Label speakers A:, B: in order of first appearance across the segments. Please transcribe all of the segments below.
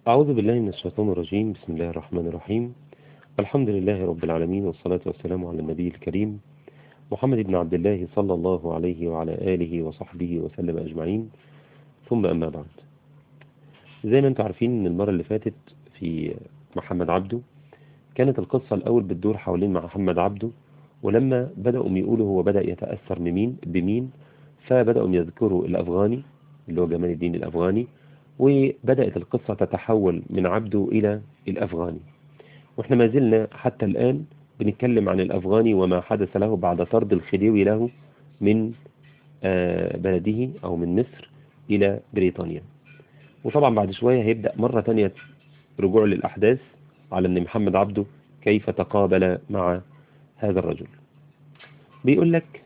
A: أعوذ بالله من الشيطان الرجيم بسم الله الرحمن الرحيم الحمد لله رب العالمين والصلاة والسلام على النبي الكريم محمد بن عبد الله صلى الله عليه وعلى آله وصحبه وسلم أجمعين ثم أما بعد زي ما انتم عارفين ان المرة اللي فاتت في محمد عبده كانت القصة الأول بتدور حوالين محمد عبده ولما بدأوا يقولوا هو بدأ يتأثر بمين بمين فبدأوا يذكروا الأفغاني اللي هو جمال الدين الأفغاني وبدأت القصة تتحول من عبده إلى الأفغاني وإحنا ما زلنا حتى الآن بنتكلم عن الأفغاني وما حدث له بعد طرد الخديوي له من بلده أو من مصر إلى بريطانيا وطبعا بعد شوية هيبدأ مرة تانية رجوع للأحداث على أن محمد عبده كيف تقابل مع هذا الرجل بيقول لك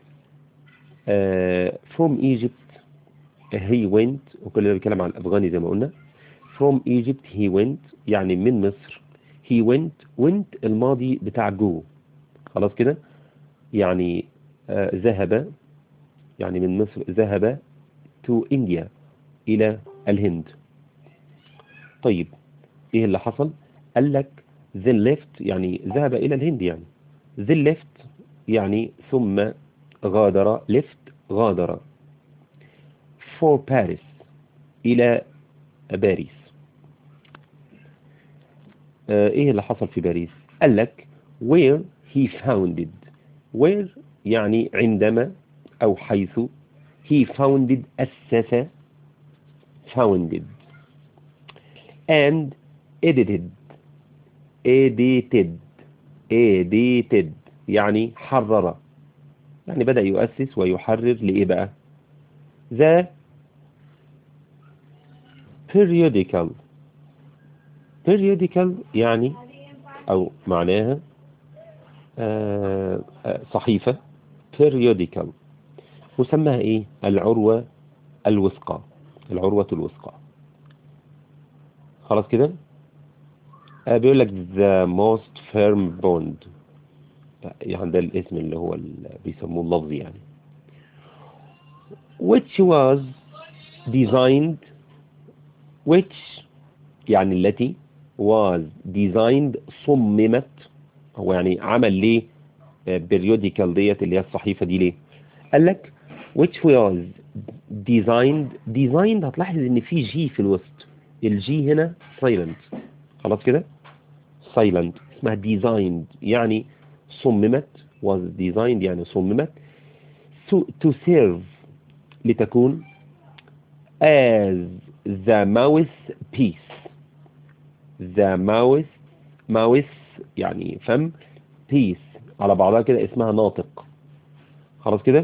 A: from Egypt he went وكل ده بيتكلم عن الأفغاني زي ما قلنا from Egypt he went يعني من مصر he went went الماضي بتاع جو خلاص كده يعني آه ذهب يعني من مصر ذهب to India إلى الهند طيب إيه اللي حصل قال لك then left يعني ذهب إلى الهند يعني then left يعني ثم غادر left غادر for Paris إلى باريس آه إيه اللي حصل في باريس قال لك where he founded where يعني عندما أو حيث he founded أسس founded and edited edited edited يعني حرر يعني بدأ يؤسس ويحرر لإيه بقى the periodical periodical يعني أو معناها آه صحيفة periodical مسمىها إيه العروة الوثقى العروة الوثقى خلاص كده آه بيقول لك the most firm bond يعني ده الاسم اللي هو اللي بيسموه اللفظي يعني which was designed which يعني التي was designed صممت هو يعني عمل ليه periodical ديت اللي هي الصحيفة دي ليه قال لك which was designed designed هتلاحظ ان في جي في الوسط الجي هنا silent خلاص كده silent اسمها designed يعني صممت was designed يعني صممت to, to serve لتكون as the mouthpiece the mouth mouth يعني فم piece على بعضها كده اسمها ناطق خلاص كده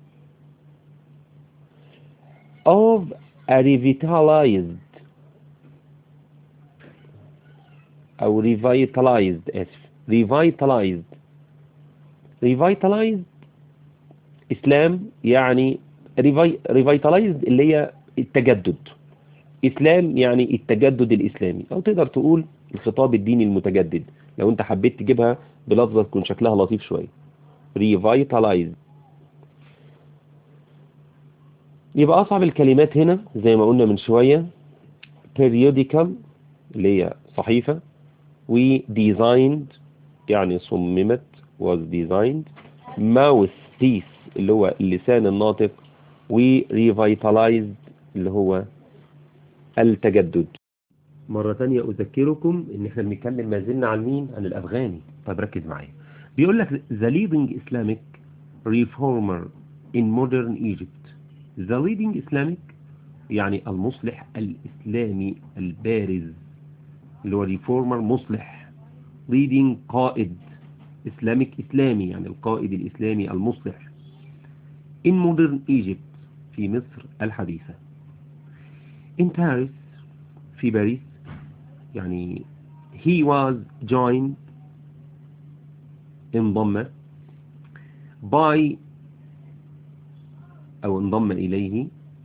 A: of a revitalized أو revitalized اسف revitalized revitalized إسلام يعني revitalized اللي هي التجدد إسلام يعني التجدد الإسلامي أو تقدر تقول الخطاب الديني المتجدد لو أنت حبيت تجيبها بلفظة تكون شكلها لطيف شوية revitalized يبقى أصعب الكلمات هنا زي ما قلنا من شوية periodical اللي هي صحيفة و designed يعني صممت was designed mouthpiece اللي هو اللسان الناطق و revitalized اللي هو التجدد مرة تانية أذكركم إن إحنا بنتكلم ما زلنا عن مين؟ عن الأفغاني طيب ركز معايا بيقول لك the leading Islamic reformer in modern Egypt the leading Islamic يعني المصلح الإسلامي البارز اللي هو reformer مصلح leading قائد إسلامك إسلامي يعني القائد الإسلامي المصلح in modern Egypt في مصر الحديثة in Paris في باريس يعني he was joined انضم by أو انضم إليه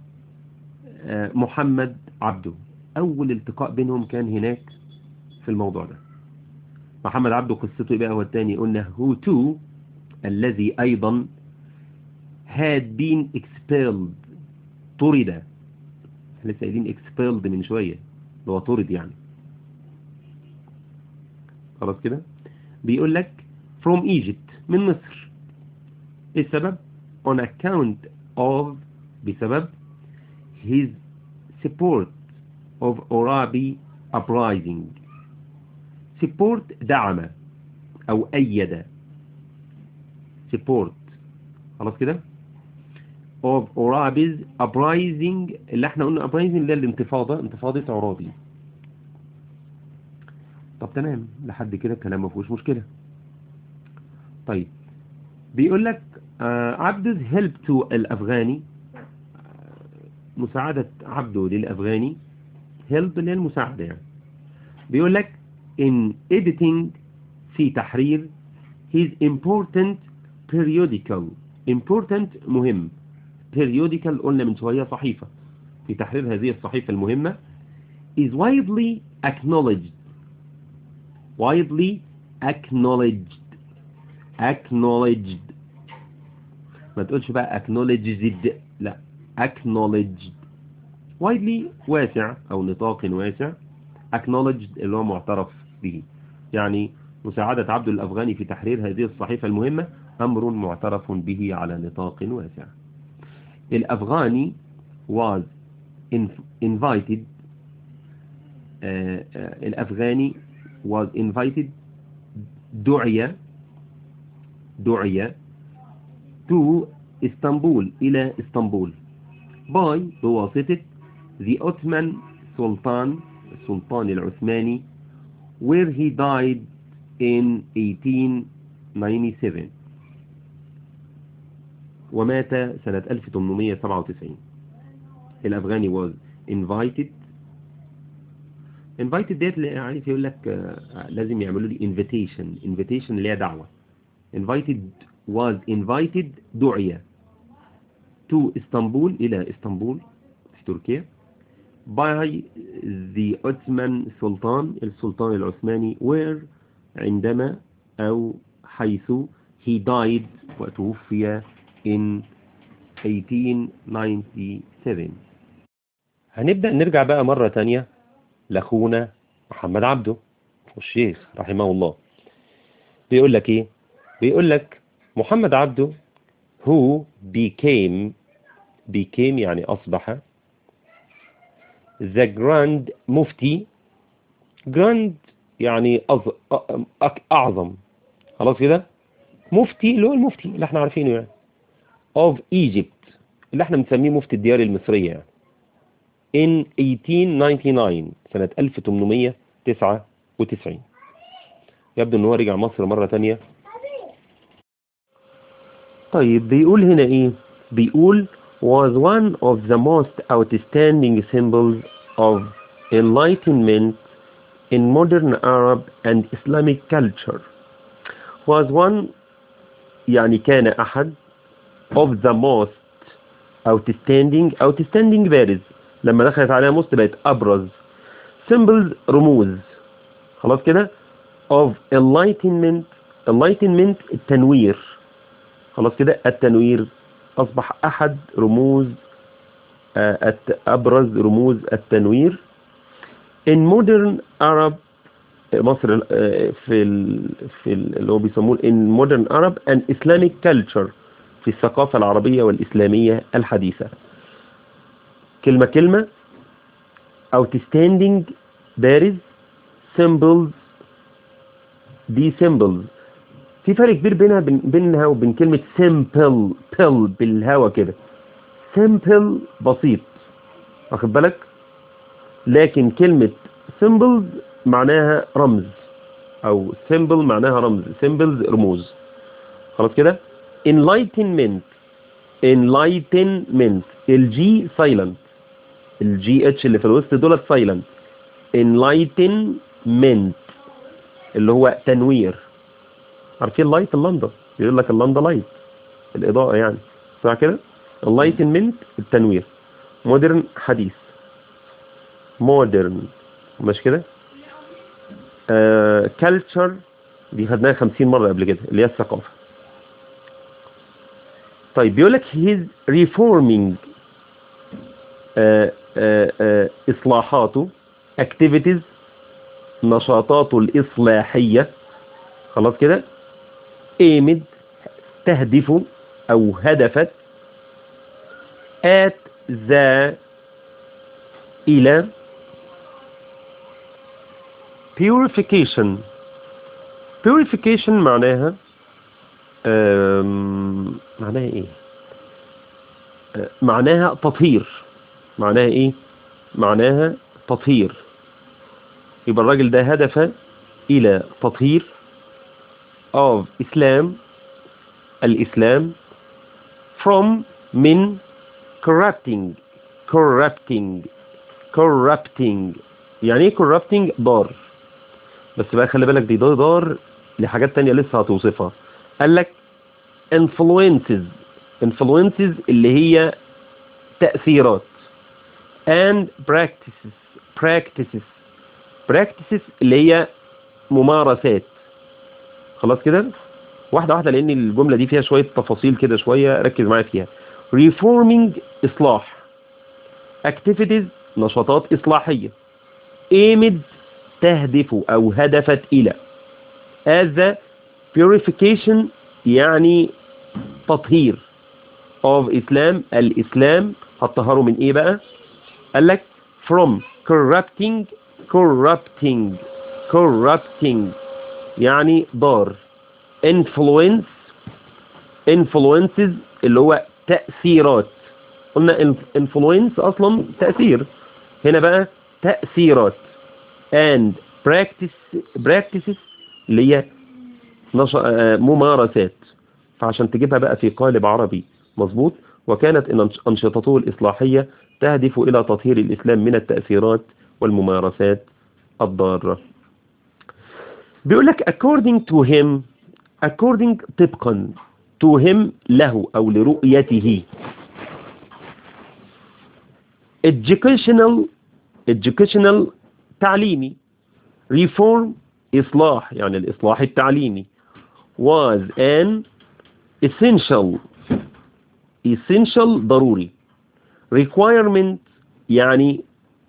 A: محمد عبده أول التقاء بينهم كان هناك في الموضوع ده محمد عبده قصته إيه بقى هو الثاني قلنا هو تو الذي أيضا had been expelled طرد لسه قايلين expelled من شوية اللي هو طرد يعني خلاص كده بيقول لك from Egypt من مصر إيه السبب on account of بسبب his support of Arabi uprising support دعم أو أيد support خلاص كده of Arabi's uprising اللي احنا قلنا uprising اللي هي الانتفاضة انتفاضة عرابي طب تمام لحد كده الكلام ما فيهوش مشكلة طيب بيقول لك آه عبدز هيلب تو الأفغاني آه، مساعدة عبده للأفغاني هيلب اللي هي المساعدة يعني بيقول لك in editing في تحرير his important periodical important مهم periodical قلنا من شوية صحيفة في تحرير هذه الصحيفة المهمة is widely acknowledged widely acknowledged acknowledged ما تقولش بقى acknowledged لا acknowledged widely واسع أو نطاق واسع acknowledged اللي هو معترف به يعني مساعدة عبد الأفغاني في تحرير هذه الصحيفة المهمة أمر معترف به على نطاق واسع الأفغاني was invited آه آه الأفغاني was invited دعي دعي to اسطنبول إلى اسطنبول by بواسطة the Ottoman Sultan السلطان العثماني where he died in 1897 ومات سنة 1897 الأفغاني was invited invited ديت اللي عارف يقول لك آه، لازم يعملوا لي invitation invitation اللي هي دعوة invited was invited دعية to اسطنبول إلى اسطنبول في تركيا by the Ottoman Sultan السلطان العثماني where عندما أو حيث he died وتوفي in 1897 هنبدأ نرجع بقى مرة تانية لأخونا محمد عبده والشيخ رحمه الله بيقول لك ايه بيقول لك محمد عبده who became became يعني أصبح the grand مفتي grand يعني أظ... أ- أعظم خلاص كده مفتي اللي هو المفتي اللي احنا عارفينه يعني of Egypt اللي احنا بنسميه مفتي الديار المصرية يعني in 1899 سنة 1899 يبدو ان هو رجع مصر مرة تانية طيب بيقول هنا ايه بيقول was one of the most outstanding symbols of enlightenment in modern Arab and Islamic culture was one يعني كان أحد of the most outstanding outstanding بارز لما دخلت عليها most بقت أبرز symbols رموز خلاص كده of enlightenment enlightenment التنوير خلاص كده التنوير أصبح أحد رموز آه، الت- أبرز رموز التنوير in modern Arab مصر آه، في ال في ال اللي هو بيسموه in modern Arab and Islamic culture في الثقافة العربية والإسلامية الحديثة كلمة كلمة outstanding بارز symbols دي symbols في فرق كبير بينها بين- بينها وبين كلمة simple pill بالهوا كده simple بسيط واخد بالك لكن كلمة symbols معناها رمز او symbol معناها رمز symbols رموز خلاص كده enlightenment enlightenment الجي silent الجي اتش اللي في الوسط دولت silent enlightenment اللي هو تنوير عارفين لايت اللمبة يقول لك اللمبة لايت الإضاءة يعني صح كده enlightenment التنوير مودرن حديث مودرن مش كده آه culture دي خدناها 50 مرة قبل كده اللي هي الثقافة طيب بيقول لك his reforming آه آه آه إصلاحاته activities نشاطاته الإصلاحية خلاص كده aimed تهدف أو هدفت at the إلى purification purification معناها أم، معناها ايه أه، معناها تطهير معناها ايه معناها تطهير يبقى الراجل ده هدف الى تطهير of Islam الإسلام from من corrupting corrupting corrupting يعني ايه corrupting ضار بس بقى خلي بالك دي ضار لحاجات تانية لسه هتوصفها قال لك influences influences اللي هي تأثيرات and practices practices practices اللي هي ممارسات خلاص كده واحدة واحدة لأن الجملة دي فيها شوية تفاصيل كده شوية ركز معايا فيها reforming إصلاح activities نشاطات إصلاحية aimed تهدف أو هدفت إلى as a purification يعني تطهير of Islam الإسلام هتطهره من إيه بقى قال لك from corrupting corrupting corrupting يعني ضار influence influences اللي هو تأثيرات قلنا influence أصلا تأثير هنا بقى تأثيرات and practice practices اللي هي نش... آه، ممارسات فعشان تجيبها بقى في قالب عربي مظبوط وكانت إن أنش- أنشطته الإصلاحية تهدف إلى تطهير الإسلام من التأثيرات والممارسات الضارة بيقول لك according to him according طبقا to him له أو لرؤيته educational educational تعليمي reform إصلاح يعني الإصلاح التعليمي was an essential essential ضروري requirement يعني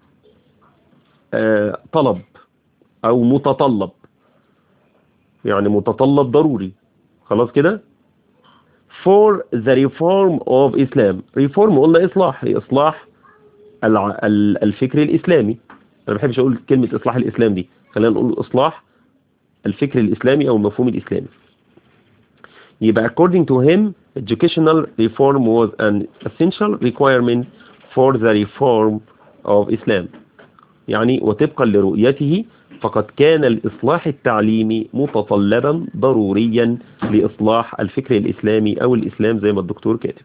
A: آه طلب أو متطلب يعني متطلب ضروري خلاص كده for the reform of Islam reform قلنا إصلاح إصلاح الع- ال- الفكر الإسلامي أنا ما بحبش أقول كلمة إصلاح الإسلام دي خلينا نقول إصلاح الفكر الإسلامي أو المفهوم الإسلامي يبقى according to him educational reform was an essential requirement for the reform of Islam يعني وطبقا لرؤيته فقد كان الإصلاح التعليمي متطلبا ضروريا لإصلاح الفكر الإسلامي أو الإسلام زي ما الدكتور كاتب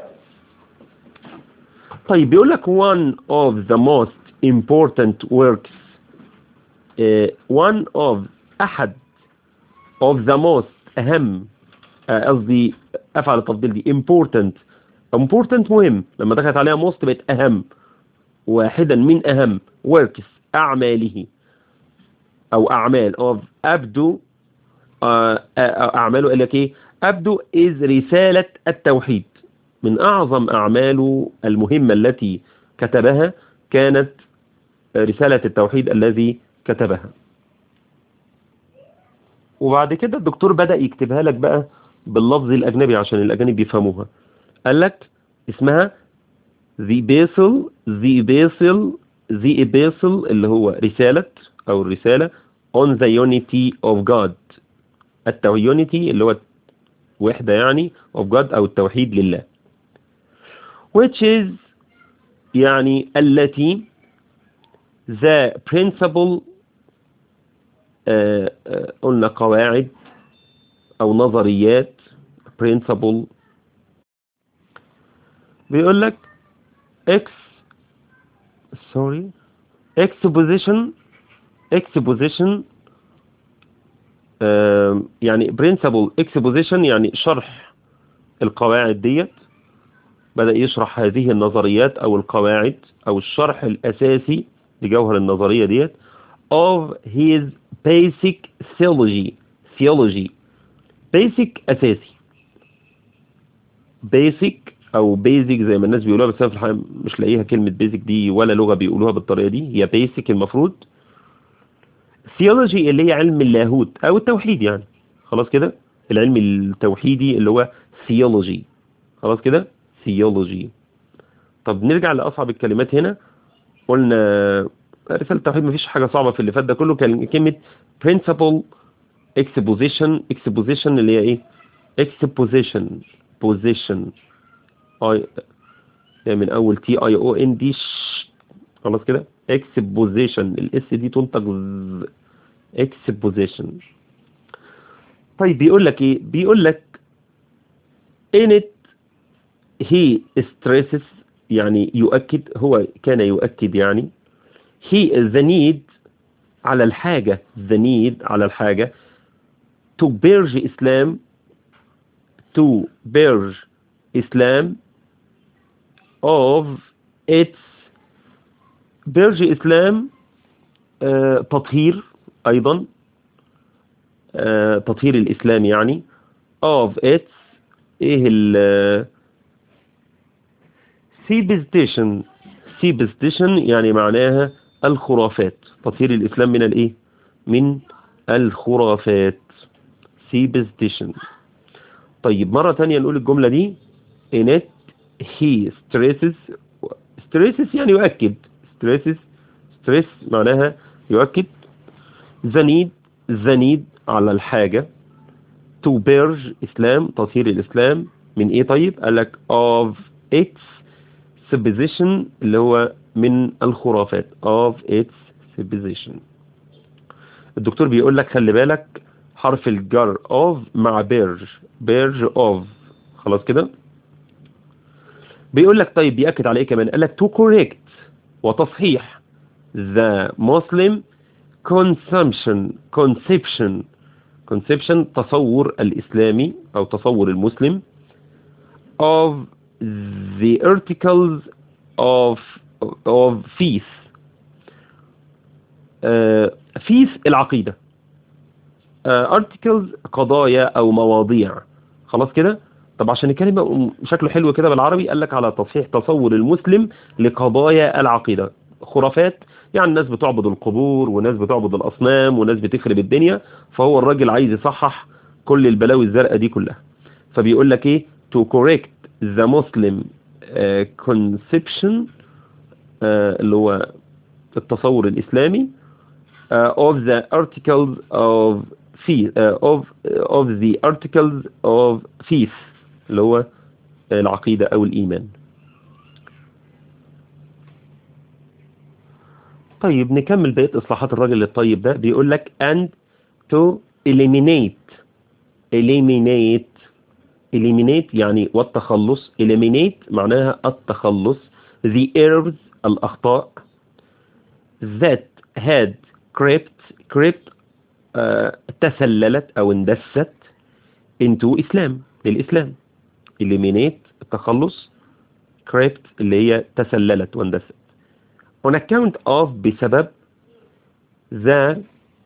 A: طيب بيقول لك one of the most important works uh, one of أحد of the most أهم آه، قصدي أفعل التفضيل دي important important مهم لما دخلت عليها most بقت أهم واحدا من أهم works أعماله أو أعمال of أبدو آه، آه، أعماله قال لك إيه أبدو is رسالة التوحيد من أعظم أعماله المهمة التي كتبها كانت رسالة التوحيد الذي كتبها وبعد كده الدكتور بدأ يكتبها لك بقى باللفظ الأجنبي عشان الأجانب يفهموها قال لك اسمها the epistle the epistle the epistle اللي هو رسالة أو الرسالة on the unity of God التو unity اللي هو وحدة يعني of God أو التوحيد لله which is يعني التي the principle آه، آه، قلنا قواعد أو نظريات principle بيقول لك x sorry exposition exposition آه، يعني principle exposition يعني شرح القواعد ديت بدأ يشرح هذه النظريات أو القواعد أو الشرح الأساسي لجوهر النظرية ديت of his basic theology theology basic أساسي basic أو basic زي ما الناس بيقولوها بس أنا في الحقيقة مش لاقيها كلمة basic دي ولا لغة بيقولوها بالطريقة دي هي basic المفروض theology اللي هي علم اللاهوت او التوحيد يعني خلاص كده العلم التوحيدي اللي هو theology خلاص كده theology طب نرجع لأصعب الكلمات هنا قلنا رسالة التوحيد مفيش حاجة صعبة في اللي فات ده كله كان كلمة principle exposition exposition اللي هي ايه exposition position اي من اول تي اي او ان دي خلاص كده exposition الاس دي تنطق exposition طيب بيقول لك ايه بيقول لك in it he stresses يعني يؤكد هو كان يؤكد يعني he the need على الحاجة the need على الحاجة to purge Islam to purge Islam of its purge Islam آه تطهير أيضا آه تطهير الإسلام يعني of its إيه ال سيبستيشن سيبستيشن يعني معناها الخرافات تطهير الإسلام من الإيه من الخرافات سيبستيشن طيب مرة تانية نقول الجملة دي in it he stresses stresses يعني يؤكد stresses stress معناها يؤكد the need the need على الحاجة to purge إسلام تطهير الإسلام من إيه طيب قال لك of its supposition اللي هو من الخرافات of its supposition الدكتور بيقول لك خلي بالك حرف الجر of مع بيرج بيرج of خلاص كده بيقول لك طيب بيأكد على ايه كمان قال لك to correct وتصحيح the Muslim consumption conception conception تصور الإسلامي أو تصور المسلم of the articles of of faith uh, faith العقيدة uh, articles قضايا أو مواضيع خلاص كده طب عشان الكلمة شكله حلو كده بالعربي قال لك على تصحيح تصور المسلم لقضايا العقيدة خرافات يعني الناس بتعبد القبور وناس بتعبد الأصنام وناس بتخرب الدنيا فهو الراجل عايز يصحح كل البلاوي الزرقاء دي كلها فبيقول لك ايه to correct the Muslim uh, conception uh, اللي هو التصور الإسلامي uh, of the articles of faith uh, of of the articles of faith اللي هو العقيدة أو الإيمان طيب نكمل بقية إصلاحات الراجل الطيب ده بيقول لك and to eliminate eliminate eliminate يعني والتخلص eliminate معناها التخلص the errors الأخطاء that had crept crept uh, تسللت أو اندست into إسلام للإسلام eliminate التخلص crept اللي هي تسللت واندست on account of بسبب the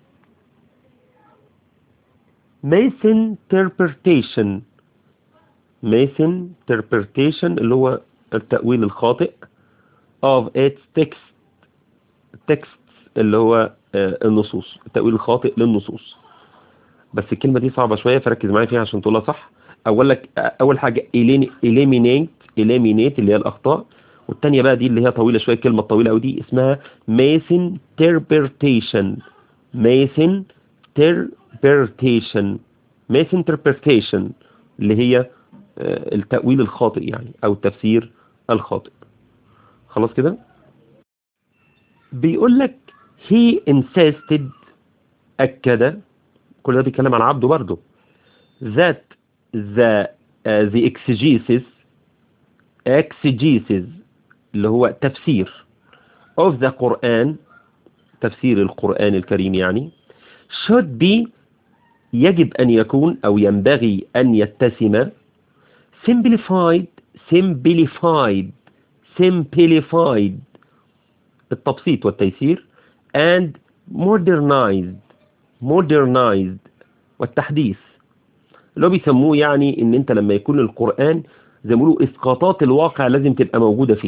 A: misinterpretation misinterpretation اللي هو التأويل الخاطئ of its text text اللي هو النصوص التأويل الخاطئ للنصوص بس الكلمة دي صعبة شوية فركز معايا فيها عشان تقولها صح أول لك أول حاجة eliminate eliminate اللي هي الأخطاء والتانية بقى دي اللي هي طويلة شوية الكلمة الطويلة أوي دي اسمها misinterpretation misinterpretation misinterpretation اللي هي التأويل الخاطئ يعني أو التفسير الخاطئ خلاص كده بيقول لك he insisted أكد كل ده بيتكلم عن عبده برضه that the uh, the exegesis exegesis اللي هو تفسير of the Quran تفسير القرآن الكريم يعني should be يجب أن يكون أو ينبغي أن يتسم simplified simplified simplified التبسيط والتيسير and modernized modernized والتحديث اللي هو بيسموه يعني ان انت لما يكون القرآن زي ما بيقولوا اسقاطات الواقع لازم تبقى موجودة فيه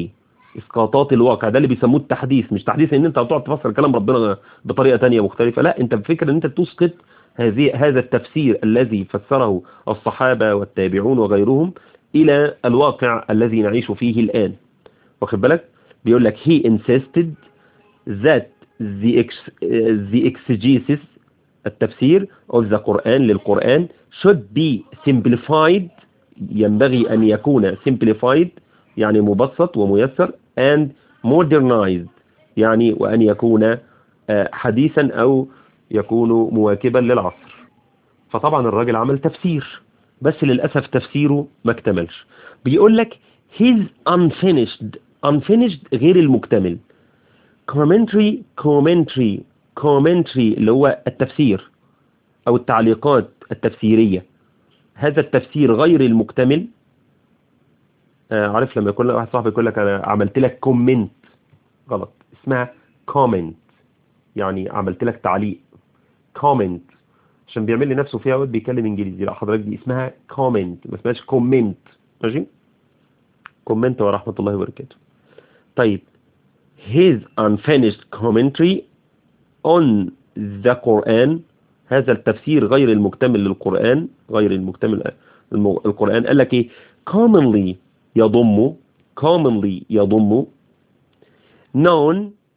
A: اسقاطات الواقع ده اللي بيسموه التحديث مش تحديث ان انت هتقعد تفسر كلام ربنا بطريقه تانية مختلفه لا انت بفكر ان انت تسقط هذه هذا التفسير الذي فسره الصحابه والتابعون وغيرهم الى الواقع الذي نعيش فيه الان واخد بالك بيقول لك he insisted that the, ex the exegesis التفسير of the Quran للقرآن should be simplified ينبغي أن يكون simplified يعني مبسط وميسر and modernized يعني وأن يكون حديثا أو يكون مواكبا للعصر فطبعا الراجل عمل تفسير بس للأسف تفسيره ما اكتملش بيقول لك his unfinished unfinished غير المكتمل commentary commentary commentary اللي هو التفسير أو التعليقات التفسيرية هذا التفسير غير المكتمل آه عارف لما يكون واحد صاحبي يقول لك أنا عملت لك كومنت غلط اسمها كومنت يعني عملت لك تعليق كومنت عشان بيعمل لي نفسه فيها وقت بيتكلم انجليزي لا حضرتك دي اسمها كومنت ما اسمهاش كومنت ماشي كومنت ورحمة الله وبركاته طيب his unfinished commentary on the Quran هذا التفسير غير المكتمل للقرآن غير المكتمل القرآن قال لك ايه commonly يضم commonly يضم known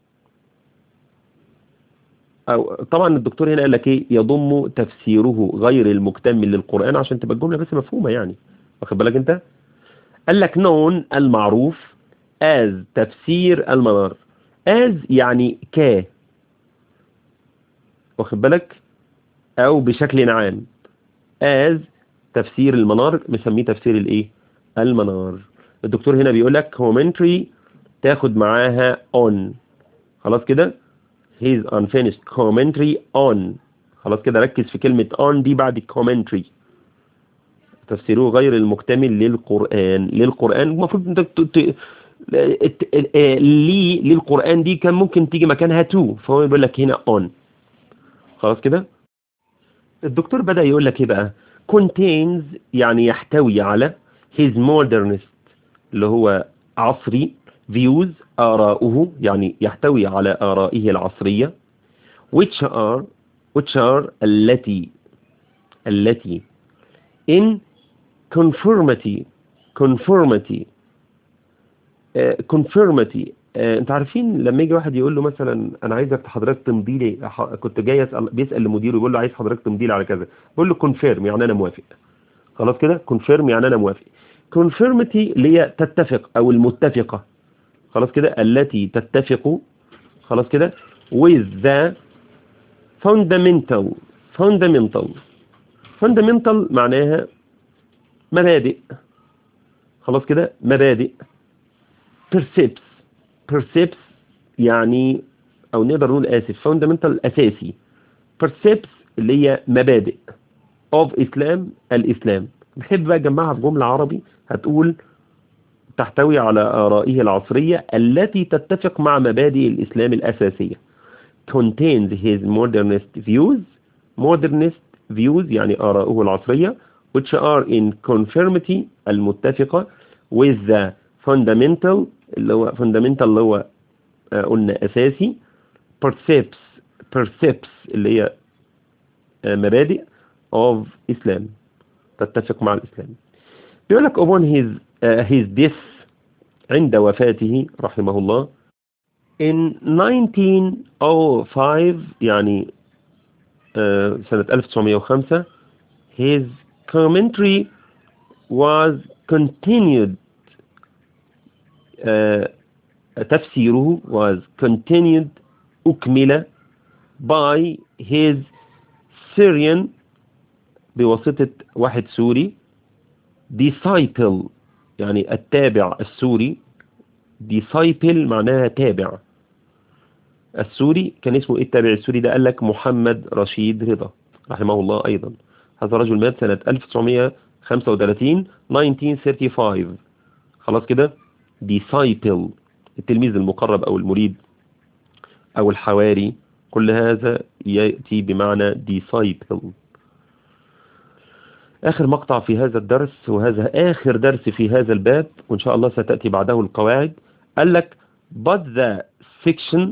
A: أو طبعا الدكتور هنا قال لك ايه يضم تفسيره غير المكتمل للقرآن عشان تبقى الجملة بس مفهومة يعني واخد بالك انت قال لك known المعروف as تفسير المنار as يعني ك واخد بالك او بشكل عام as تفسير المنار مسميه تفسير الايه المنار الدكتور هنا بيقول لك commentary تاخد معاها on خلاص كده his unfinished commentary on خلاص كده ركز في كلمة on دي بعد commentary تفسيره غير المكتمل للقرآن للقرآن المفروض انت لي للقرآن دي كان ممكن تيجي مكانها تو فهو يقول لك هنا on خلاص كده الدكتور بدأ يقول لك ايه بقى contains يعني يحتوي على his modernist اللي هو عصري views آراؤه يعني يحتوي على آرائه العصرية which are which are التي التي in conformity conformity uh, conformity uh, انت عارفين لما يجي واحد يقول له مثلا انا عايزك حضرتك تمضي لي كنت جاي اسال بيسال لمديره يقول له عايز حضرتك تمضي لي على كذا بيقول له كونفيرم يعني انا موافق خلاص كده كونفيرم يعني انا موافق conformity اللي هي تتفق او المتفقه خلاص كده التي تتفق خلاص كده with the fundamental fundamental fundamental معناها مبادئ خلاص كده مبادئ percepts percepts يعني او نقدر نقول اسف fundamental اساسي percepts اللي هي مبادئ of Islam الإسلام بحب بقى جمعها في جملة عربي هتقول تحتوي على آرائه العصرية التي تتفق مع مبادئ الإسلام الأساسية contains his modernist views modernist views يعني آراءه العصرية which are in conformity المتفقة with the fundamental اللي هو fundamental اللي هو قلنا أساسي percepts percepts اللي هي مبادئ of Islam تتفق مع الإسلام بيقول لك upon his uh, his death عند وفاته رحمه الله in 1905 يعني uh, سنة 1905 his commentary was continued uh, تفسيره was continued أكمل by his Syrian بواسطة واحد سوري disciple يعني التابع السوري disciple معناها تابع السوري كان اسمه ايه التابع السوري ده قال لك محمد رشيد رضا رحمه الله ايضا هذا الرجل مات سنة 1935 1935 خلاص كده disciple التلميذ المقرب او المريد او الحواري كل هذا يأتي بمعنى disciple آخر مقطع في هذا الدرس وهذا آخر درس في هذا الباب وإن شاء الله ستأتي بعده القواعد قال لك but the section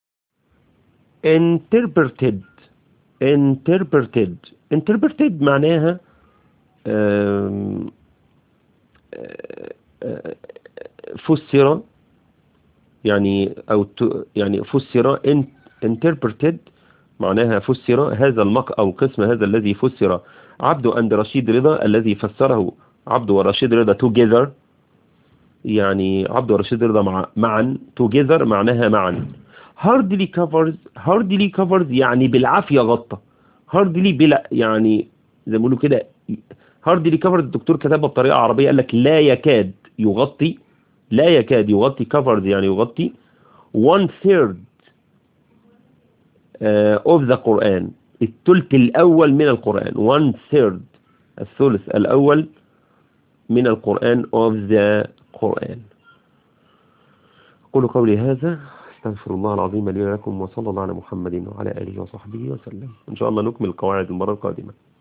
A: interpreted interpreted interpreted معناها آم، آه، آه، فسر يعني أو ت- يعني فسر in- interpreted معناها فسر هذا المق أو قسم هذا الذي فسر عبد عند رشيد رضا الذي فسره عبد ورشيد رضا together يعني عبد ورشيد رضا مع معا together معناها معا hardly covers hardly covers يعني بالعافية غطى hardly بلا يعني زي ما بيقولوا كده hardly covers الدكتور كتبها بطريقة عربية قال لك لا يكاد يغطي لا يكاد يغطي covers يعني يغطي one third uh, of the Quran الثلث الأول من القرآن one third الثلث الأول من القرآن of the Quran أقول قولي هذا استغفر الله العظيم لي ولكم وصلى الله على محمد وعلى آله وصحبه وسلم إن شاء الله نكمل القواعد المرة القادمة